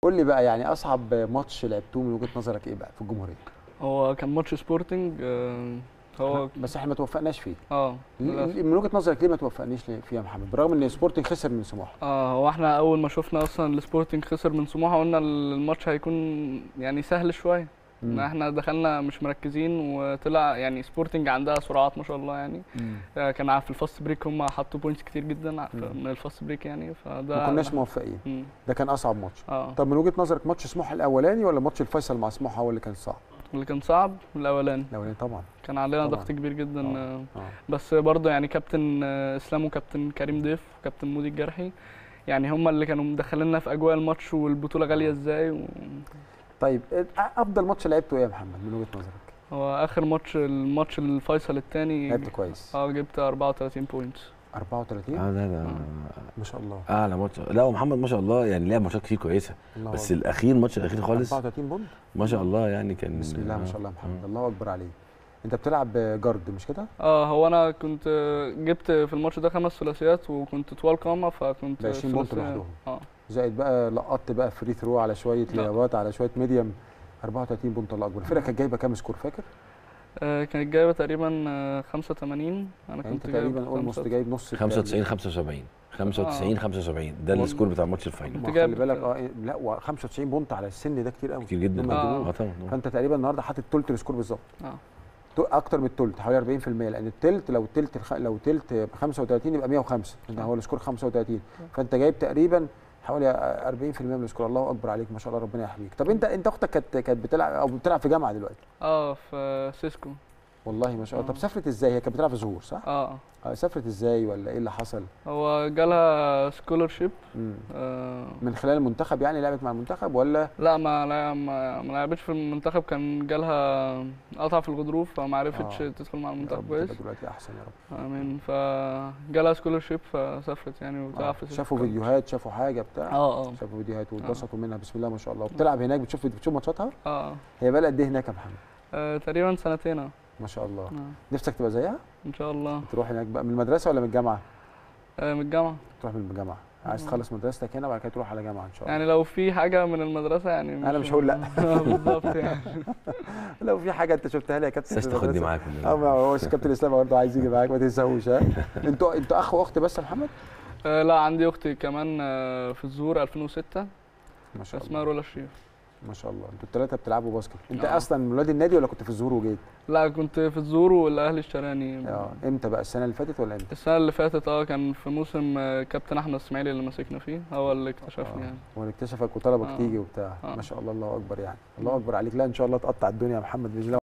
قول لي بقى يعني اصعب ماتش لعبتوه من وجهه نظرك ايه بقى في الجمهوريه هو كان ماتش سبورتنج آه، هو بس احنا ما توفقناش فيه اه ل- للأسف. ل- من وجهه نظرك ليه ما توفقنيش ليه فيه يا محمد برغم ان سبورتنج خسر من سموحه اه هو احنا اول ما شفنا اصلا السبورتنج خسر من سموحه قلنا الماتش هيكون يعني سهل شويه ان مم. احنا دخلنا مش مركزين وطلع يعني سبورتنج عندها سرعات ما شاء الله يعني مم. آه، كان ع- في الفاست بريك هم حطوا بوينتس كتير جدا ع- مم. من الفاست بريك يعني فده ما كناش موفقين مم. ده كان اصعب ماتش اه طب من وجهه نظرك ماتش سموحه الاولاني ولا ماتش الفيصل مع سموحه هو اللي كان صعب اللي كان صعب الاولاني الاولاني طبعا كان علينا طبعاً. ضغط كبير جدا آه. آه. اه بس برضه يعني كابتن آه، اسلام وكابتن كريم ضيف وكابتن مودي الجرحي يعني هم اللي كانوا مدخليننا في اجواء الماتش والبطوله غاليه ازاي و... طيب أ- افضل ماتش لعبته ايه يا محمد من وجهه نظرك هو اخر ماتش الماتش الفيصل الثاني لعبت كويس اه جبت 34 بوينت 34 اه لا لا ما شاء الله اعلى ماتش لا ومحمد ما شاء الله يعني لعب ماتشات كتير كويسه الله بس أكبر. الاخير الماتش الاخير خالص 34 بونت ما شاء الله يعني كان بسم الله ما شاء الله يا محمد آه. الله اكبر عليك انت بتلعب جارد مش كده اه هو انا كنت آه، جبت في الماتش ده خمس ثلاثيات وكنت طوال قامه فكنت ده 20 بونت ثلاثية- لوحدهم. اه زائد بقى لقطت بقى فري ثرو على شويه لا. ليابات على شويه ميديم 34 بونت الله اكبر الفرقه كانت جايبه كام سكور فاكر آه، كانت جايبه تقريبا آه، 85 انا يعني كنت انت تقريبا جايب اولموست خمسة- جايب نص 95 75 95 75 ده السكور بتاع ماتش الفاينل كنت ما خلي جايب- بالك اه إيه، لا و 95 بونت على السن ده كتير قوي كتير جدا لما آه. يجيبوه. اه طبعا فانت تقريبا النهارده حاطط تلت السكور بالظبط اه تو- اكتر من التلت حوالي 40% لان التلت لو التلت الخ... لو تلت 35 يبقى 105 انت هو السكور 35 فانت جايب تقريبا حوالي 40% من السكور الله اكبر عليك ما شاء الله ربنا يحميك طب انت انت اختك كانت كانت بتلعب او بتلعب في جامعه دلوقتي اه في سيسكو والله ما شاء الله طب آه. سافرت ازاي هي كانت بتلعب في ظهور صح اه آه، سافرت ازاي ولا ايه اللي حصل هو جالها سكولرشيب مم. آه من خلال المنتخب يعني لعبت مع المنتخب ولا لا ما لا ما, ما لعبتش في المنتخب كان جالها قطع في الغضروف فما عرفتش آه. تدخل مع يا المنتخب رب كويس تبقى دلوقتي احسن يا رب امين فجالها سكولرشيب فسافرت يعني آه. وبتلعب في شافوا سيسكو. فيديوهات شافوا حاجه بتاع اه اه شافوا فيديوهات واتبسطوا منها بسم الله ما شاء الله وبتلعب هناك بتشوف بتشوف ماتشاتها اه هي بقى قد ايه هناك يا محمد آه، تقريبا سنتين اه ما شاء الله آه، نفسك تبقى زيها ان شاء الله تروح هناك بقى من المدرسه ولا من الجامعه آه، من الجامعه تروح من الجامعه عايز آه. تخلص مدرستك هنا وبعد كده تروح على جامعه ان شاء الله يعني لو في حاجه من المدرسه يعني أنا مش هقول لأ. بالظبط يعني لو في حاجه انت شفتها لي يا كابتن بس في تاخدني المدرسة. معاك اه ما هو كابتن اسلام برضه عايز يجي معاك ما تنساهوش ها انتوا انتوا اخ واخت بس يا محمد آه، لا عندي اختي كمان آه، في الزهور 2006 ما شاء اسمها الله رولا شريف ما شاء الله انتوا الثلاثه بتلعبوا باسكت انت آه. اصلا من ولاد النادي ولا كنت في الظهور وجيت لا كنت في الزهور والاهلي اشتراني اه امتى بقى السنه اللي فاتت ولا امتى السنه اللي فاتت اه كان في موسم آه، كابتن احمد اسماعيلي اللي ماسكنا فيه هو اللي اكتشفني يعني وانا اكتشفك وطلبك آه. تيجي وبتاع آه. ما شاء الله الله اكبر يعني الله اكبر عليك لا ان شاء الله تقطع الدنيا يا محمد باذن الله